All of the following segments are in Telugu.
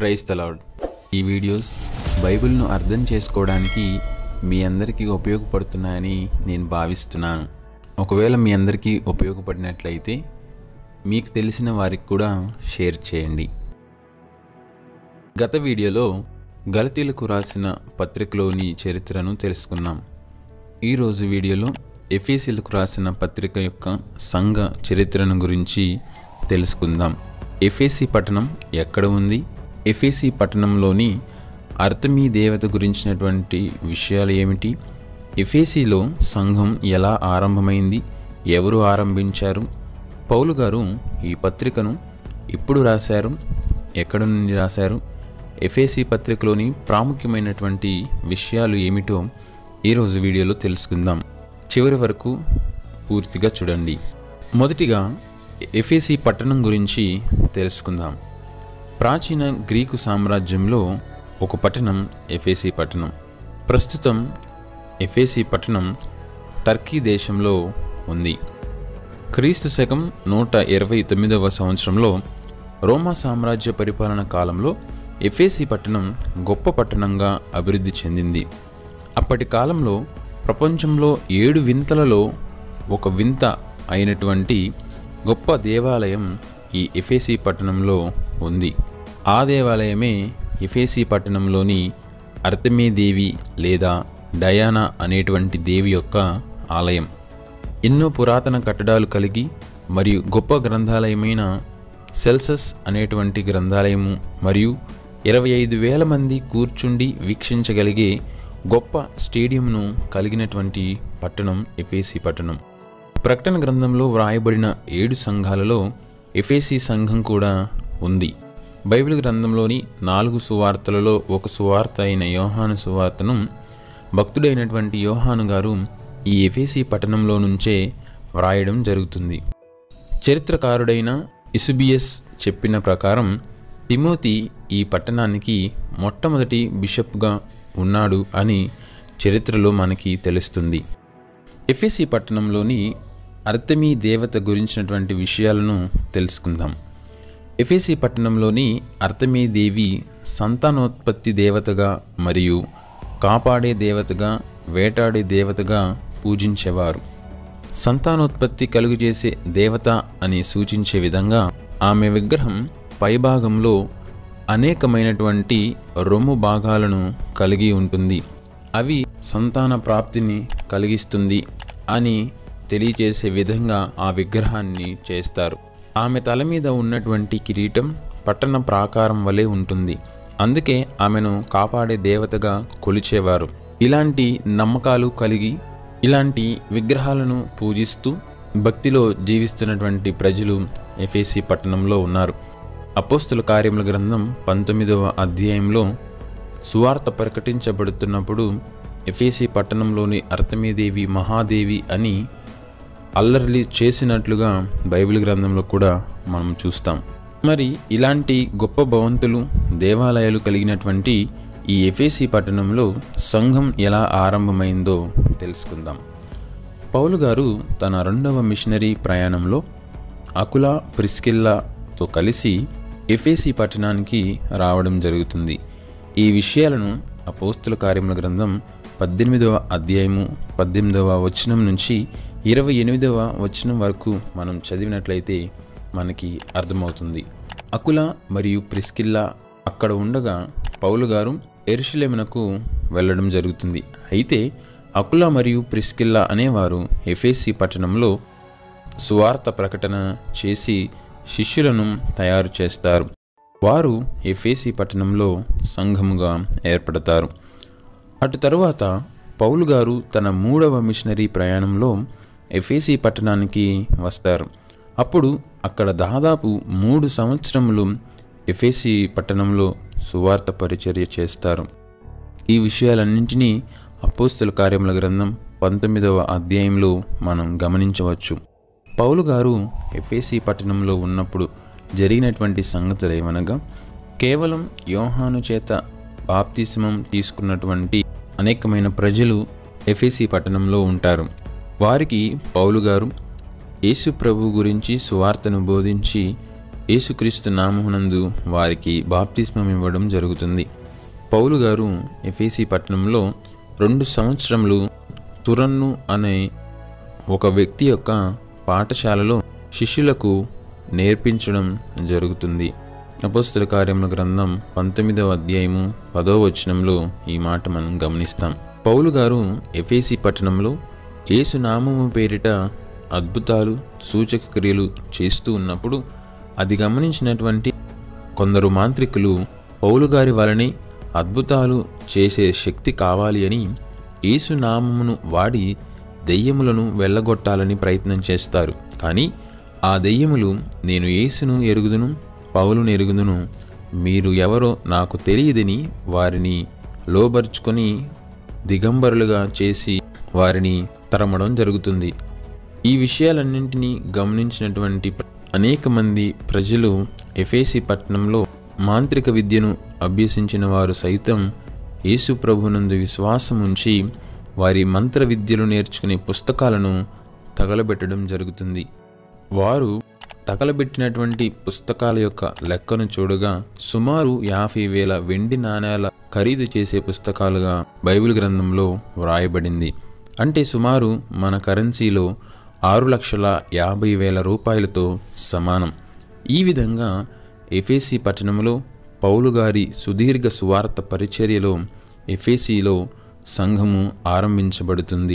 ప్రైజ్ తలాడ్ ఈ వీడియోస్ బైబిల్ను అర్థం చేసుకోవడానికి మీ అందరికీ ఉపయోగపడుతున్నాయని నేను భావిస్తున్నాను ఒకవేళ మీ అందరికీ ఉపయోగపడినట్లయితే మీకు తెలిసిన వారికి కూడా షేర్ చేయండి గత వీడియోలో గలతీలకు రాసిన పత్రికలోని చరిత్రను తెలుసుకున్నాం ఈరోజు వీడియోలో ఎఫీసీలకు రాసిన పత్రిక యొక్క సంఘ చరిత్రను గురించి తెలుసుకుందాం ఎఫేసి పట్టణం ఎక్కడ ఉంది ఎఫేసి పట్టణంలోని అర్థమీ దేవత గురించినటువంటి విషయాలు ఏమిటి ఎఫేసిలో సంఘం ఎలా ఆరంభమైంది ఎవరు ఆరంభించారు పౌలు గారు ఈ పత్రికను ఇప్పుడు రాశారు ఎక్కడ నుండి రాశారు ఎఫేసి పత్రికలోని ప్రాముఖ్యమైనటువంటి విషయాలు ఏమిటో ఈరోజు వీడియోలో తెలుసుకుందాం చివరి వరకు పూర్తిగా చూడండి మొదటిగా ఎఫేసి పట్టణం గురించి తెలుసుకుందాం ప్రాచీన గ్రీకు సామ్రాజ్యంలో ఒక పట్టణం ఎఫేసి పట్టణం ప్రస్తుతం ఎఫేసి పట్టణం టర్కీ దేశంలో ఉంది క్రీస్తు శకం నూట ఇరవై తొమ్మిదవ సంవత్సరంలో రోమా సామ్రాజ్య పరిపాలన కాలంలో ఎఫేసి పట్టణం గొప్ప పట్టణంగా అభివృద్ధి చెందింది అప్పటి కాలంలో ప్రపంచంలో ఏడు వింతలలో ఒక వింత అయినటువంటి గొప్ప దేవాలయం ఈ ఎఫేసి పట్టణంలో ఉంది ఆ దేవాలయమే ఎఫేసి పట్టణంలోని అర్తమే దేవి లేదా డయానా అనేటువంటి దేవి యొక్క ఆలయం ఎన్నో పురాతన కట్టడాలు కలిగి మరియు గొప్ప గ్రంథాలయమైన సెల్సస్ అనేటువంటి గ్రంథాలయము మరియు ఇరవై ఐదు వేల మంది కూర్చుండి వీక్షించగలిగే గొప్ప స్టేడియంను కలిగినటువంటి పట్టణం ఎఫేసి పట్టణం ప్రకటన గ్రంథంలో వ్రాయబడిన ఏడు సంఘాలలో ఎఫేసి సంఘం కూడా ఉంది బైబిల్ గ్రంథంలోని నాలుగు సువార్తలలో ఒక సువార్త అయిన యోహాను సువార్తను భక్తుడైనటువంటి యోహాను గారు ఈ ఎఫేసి పట్టణంలో నుంచే వ్రాయడం జరుగుతుంది చరిత్రకారుడైన ఇసుబియస్ చెప్పిన ప్రకారం తిమోతి ఈ పట్టణానికి మొట్టమొదటి బిషప్గా ఉన్నాడు అని చరిత్రలో మనకి తెలుస్తుంది ఎఫ్ఎసి పట్టణంలోని అర్తమీ దేవత గురించినటువంటి విషయాలను తెలుసుకుందాం ఎఫెసి పట్టణంలోని అర్తమీ దేవి సంతానోత్పత్తి దేవతగా మరియు కాపాడే దేవతగా వేటాడే దేవతగా పూజించేవారు సంతానోత్పత్తి కలుగజేసే దేవత అని సూచించే విధంగా ఆమె విగ్రహం పైభాగంలో అనేకమైనటువంటి రొమ్ము భాగాలను కలిగి ఉంటుంది అవి సంతాన ప్రాప్తిని కలిగిస్తుంది అని తెలియచేసే విధంగా ఆ విగ్రహాన్ని చేస్తారు ఆమె తల మీద ఉన్నటువంటి కిరీటం పట్టణ ప్రాకారం వలె ఉంటుంది అందుకే ఆమెను కాపాడే దేవతగా కొలిచేవారు ఇలాంటి నమ్మకాలు కలిగి ఇలాంటి విగ్రహాలను పూజిస్తూ భక్తిలో జీవిస్తున్నటువంటి ప్రజలు ఎఫేసి పట్టణంలో ఉన్నారు అపోస్తుల కార్యముల గ్రంథం పంతొమ్మిదవ అధ్యాయంలో సువార్త ప్రకటించబడుతున్నప్పుడు ఎఫేసి పట్టణంలోని అర్తమీదేవి మహాదేవి అని అల్లర్లి చేసినట్లుగా బైబిల్ గ్రంథంలో కూడా మనం చూస్తాం మరి ఇలాంటి గొప్ప భవంతులు దేవాలయాలు కలిగినటువంటి ఈ ఎఫేసి పట్టణంలో సంఘం ఎలా ఆరంభమైందో తెలుసుకుందాం పౌలు గారు తన రెండవ మిషనరీ ప్రయాణంలో అకుల ప్రిస్కిల్లాతో కలిసి ఎఫేసి పట్టణానికి రావడం జరుగుతుంది ఈ విషయాలను అపోస్తుల కార్యముల గ్రంథం పద్దెనిమిదవ అధ్యాయము పద్దెనిమిదవ వచనం నుంచి ఇరవై ఎనిమిదవ వచనం వరకు మనం చదివినట్లయితే మనకి అర్థమవుతుంది అకుల మరియు ప్రిస్కిల్లా అక్కడ ఉండగా పౌలు గారు ఎరుషులేమునకు వెళ్ళడం జరుగుతుంది అయితే అకుల మరియు ప్రిస్కిల్లా అనేవారు ఎఫేసి పట్టణంలో సువార్త ప్రకటన చేసి శిష్యులను తయారు చేస్తారు వారు ఎఫేసి పట్టణంలో సంఘముగా ఏర్పడతారు అటు తరువాత పౌలు గారు తన మూడవ మిషనరీ ప్రయాణంలో ఎఫేసి పట్టణానికి వస్తారు అప్పుడు అక్కడ దాదాపు మూడు సంవత్సరములు ఎఫేసి పట్టణంలో సువార్త పరిచర్య చేస్తారు ఈ విషయాలన్నింటినీ అపోస్తుల కార్యముల గ్రంథం పంతొమ్మిదవ అధ్యాయంలో మనం గమనించవచ్చు పౌలు గారు ఎఫేసి పట్టణంలో ఉన్నప్పుడు జరిగినటువంటి సంగతులు ఏమనగా కేవలం యోహాను చేత బాప్తిస్మం తీసుకున్నటువంటి అనేకమైన ప్రజలు ఎఫేసి పట్టణంలో ఉంటారు వారికి పౌలు గారు యేసు ప్రభు గురించి సువార్తను బోధించి యేసుక్రీస్తు నామమునందు వారికి బాప్తిస్మం ఇవ్వడం జరుగుతుంది పౌలు గారు ఎఫేసి పట్టణంలో రెండు సంవత్సరములు తురన్ను అనే ఒక వ్యక్తి యొక్క పాఠశాలలో శిష్యులకు నేర్పించడం జరుగుతుంది అపోస్తుల కార్యముల గ్రంథం పంతొమ్మిదవ అధ్యాయము పదవ వచనంలో ఈ మాట మనం గమనిస్తాం పౌలు గారు ఎఫేసి పట్టణంలో యేసు నామము పేరిట అద్భుతాలు సూచక క్రియలు చేస్తూ ఉన్నప్పుడు అది గమనించినటువంటి కొందరు మాంత్రికులు పౌలు గారి వలనే అద్భుతాలు చేసే శక్తి కావాలి అని యేసు నామమును వాడి దెయ్యములను వెళ్ళగొట్టాలని ప్రయత్నం చేస్తారు కానీ ఆ దెయ్యములు నేను యేసును ఎరుగుదును పౌలును ఎరుగుదును మీరు ఎవరో నాకు తెలియదని వారిని లోబర్చుకొని దిగంబరులుగా చేసి వారిని తరమడం జరుగుతుంది ఈ విషయాలన్నింటినీ గమనించినటువంటి అనేక మంది ప్రజలు ఎఫేసి పట్టణంలో మాంత్రిక విద్యను అభ్యసించిన వారు సైతం యేసు ప్రభునందు విశ్వాసం ఉంచి వారి మంత్ర విద్యలు నేర్చుకునే పుస్తకాలను తగలబెట్టడం జరుగుతుంది వారు తగలబెట్టినటువంటి పుస్తకాల యొక్క లెక్కను చూడగా సుమారు యాభై వేల వెండి నాణేల ఖరీదు చేసే పుస్తకాలుగా బైబిల్ గ్రంథంలో వ్రాయబడింది అంటే సుమారు మన కరెన్సీలో ఆరు లక్షల యాభై వేల రూపాయలతో సమానం ఈ విధంగా ఎఫేసి పట్టణంలో పౌలు గారి సుదీర్ఘ సువార్త పరిచర్యలో ఎఫేసీలో సంఘము ఆరంభించబడుతుంది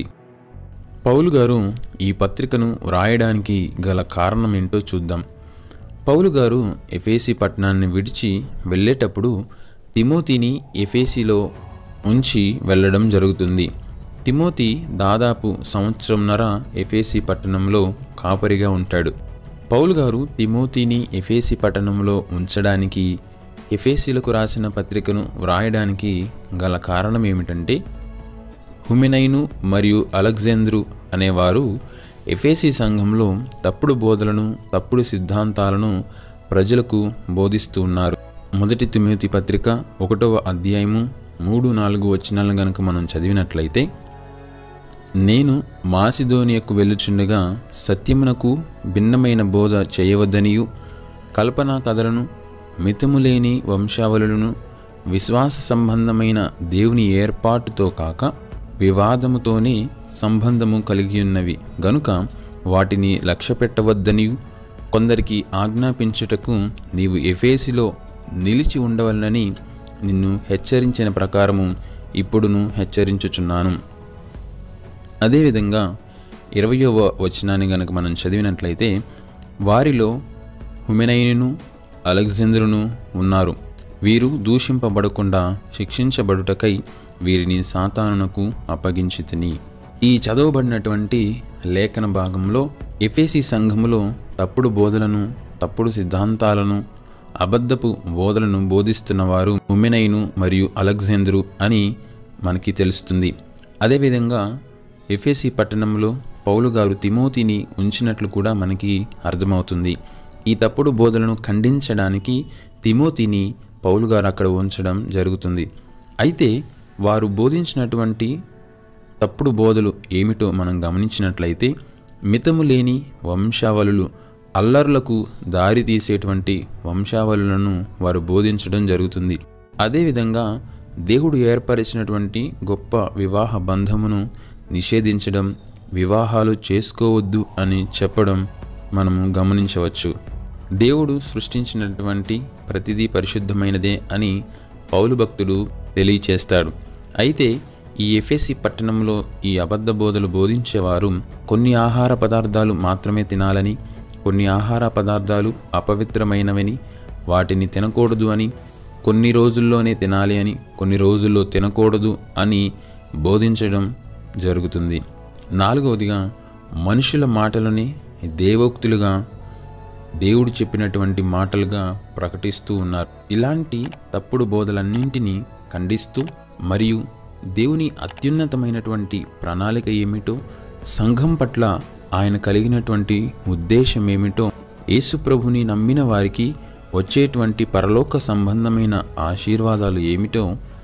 పౌలు గారు ఈ పత్రికను వ్రాయడానికి గల కారణం ఏంటో చూద్దాం పౌలు గారు ఎఫేసి పట్టణాన్ని విడిచి వెళ్ళేటప్పుడు తిమోతిని ఎఫేసిలో ఉంచి వెళ్ళడం జరుగుతుంది తిమోతి దాదాపు సంవత్సరంన్నర ఎఫేసి పట్టణంలో కాపరిగా ఉంటాడు పౌలు గారు తిమోతిని ఎఫేసి పట్టణంలో ఉంచడానికి ఎఫేసీలకు రాసిన పత్రికను వ్రాయడానికి గల కారణం ఏమిటంటే హుమెనైను మరియు అలెగ్జాంద్రు అనేవారు ఎఫేసి సంఘంలో తప్పుడు బోధలను తప్పుడు సిద్ధాంతాలను ప్రజలకు బోధిస్తూ ఉన్నారు మొదటి తిమోతి పత్రిక ఒకటవ అధ్యాయము మూడు నాలుగు వచనాలను గనుక మనం చదివినట్లయితే నేను మాసిదోనియకు వెళ్ళుచుండగా సత్యమునకు భిన్నమైన బోధ చేయవద్దనియు కల్పనా కథలను మితములేని వంశావళులను విశ్వాస సంబంధమైన దేవుని ఏర్పాటుతో కాక వివాదముతోనే సంబంధము కలిగి ఉన్నవి గనుక వాటిని లక్ష్య పెట్టవద్దనియు కొందరికి ఆజ్ఞాపించుటకు నీవు ఎఫేసిలో నిలిచి ఉండవలనని నిన్ను హెచ్చరించిన ప్రకారము ఇప్పుడును హెచ్చరించుచున్నాను అదేవిధంగా ఇరవయవ వచనాన్ని గనక మనం చదివినట్లయితే వారిలో హుమెనైనును అలెగ్జాంద్రును ఉన్నారు వీరు దూషింపబడకుండా శిక్షించబడుటకై వీరిని సాతానునకు అప్పగించి తిని ఈ చదవబడినటువంటి లేఖన భాగంలో ఎఫేసి సంఘములో తప్పుడు బోధలను తప్పుడు సిద్ధాంతాలను అబద్ధపు బోధలను బోధిస్తున్న వారు ఉమెనైను మరియు అలెగ్జాంద్రు అని మనకి తెలుస్తుంది అదేవిధంగా ఎఫేసి పట్టణంలో పౌలు గారు తిమోతిని ఉంచినట్లు కూడా మనకి అర్థమవుతుంది ఈ తప్పుడు బోధలను ఖండించడానికి తిమోతిని పౌలు గారు అక్కడ ఉంచడం జరుగుతుంది అయితే వారు బోధించినటువంటి తప్పుడు బోధలు ఏమిటో మనం గమనించినట్లయితే మితము లేని వంశావళులు అల్లర్లకు దారి తీసేటువంటి వంశావళులను వారు బోధించడం జరుగుతుంది అదేవిధంగా దేవుడు ఏర్పరిచినటువంటి గొప్ప వివాహ బంధమును నిషేధించడం వివాహాలు చేసుకోవద్దు అని చెప్పడం మనము గమనించవచ్చు దేవుడు సృష్టించినటువంటి ప్రతిదీ పరిశుద్ధమైనదే అని పౌలు భక్తుడు తెలియచేస్తాడు అయితే ఈ ఎఫెసి పట్టణంలో ఈ అబద్ధ బోధలు బోధించేవారు కొన్ని ఆహార పదార్థాలు మాత్రమే తినాలని కొన్ని ఆహార పదార్థాలు అపవిత్రమైనవని వాటిని తినకూడదు అని కొన్ని రోజుల్లోనే తినాలి అని కొన్ని రోజుల్లో తినకూడదు అని బోధించడం జరుగుతుంది నాలుగవదిగా మనుషుల మాటలని దేవోక్తులుగా దేవుడు చెప్పినటువంటి మాటలుగా ప్రకటిస్తూ ఉన్నారు ఇలాంటి తప్పుడు బోధలన్నింటినీ ఖండిస్తూ మరియు దేవుని అత్యున్నతమైనటువంటి ప్రణాళిక ఏమిటో సంఘం పట్ల ఆయన కలిగినటువంటి ఉద్దేశం ఏమిటో యేసుప్రభుని నమ్మిన వారికి వచ్చేటువంటి పరలోక సంబంధమైన ఆశీర్వాదాలు ఏమిటో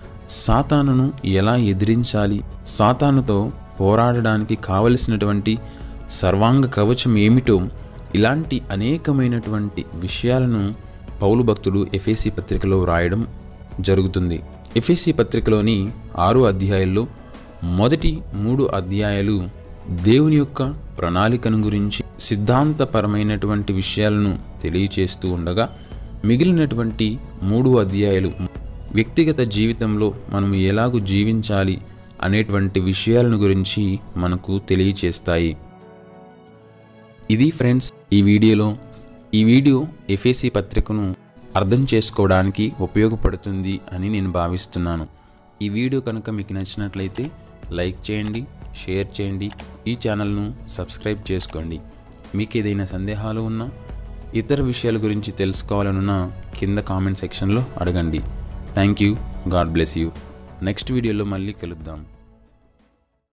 సాతానును ఎలా ఎదిరించాలి సాతానుతో పోరాడడానికి కావలసినటువంటి సర్వాంగ కవచం ఏమిటో ఇలాంటి అనేకమైనటువంటి విషయాలను పౌలు భక్తుడు ఎఫేసి పత్రికలో వ్రాయడం జరుగుతుంది ఎఫేసి పత్రికలోని ఆరు అధ్యాయాల్లో మొదటి మూడు అధ్యాయాలు దేవుని యొక్క ప్రణాళికను గురించి సిద్ధాంతపరమైనటువంటి విషయాలను తెలియచేస్తూ ఉండగా మిగిలినటువంటి మూడు అధ్యాయాలు వ్యక్తిగత జీవితంలో మనం ఎలాగూ జీవించాలి అనేటువంటి విషయాలను గురించి మనకు తెలియచేస్తాయి ఇది ఫ్రెండ్స్ ఈ వీడియోలో ఈ వీడియో ఎఫ్ఏసి పత్రికను అర్థం చేసుకోవడానికి ఉపయోగపడుతుంది అని నేను భావిస్తున్నాను ఈ వీడియో కనుక మీకు నచ్చినట్లయితే లైక్ చేయండి షేర్ చేయండి ఈ ఛానల్ను సబ్స్క్రైబ్ చేసుకోండి మీకు ఏదైనా సందేహాలు ఉన్నా ఇతర విషయాల గురించి తెలుసుకోవాలనున్నా కింద కామెంట్ సెక్షన్లో అడగండి thank you God bless you next వీడియోలో మళ్ళీ కలుద్దాం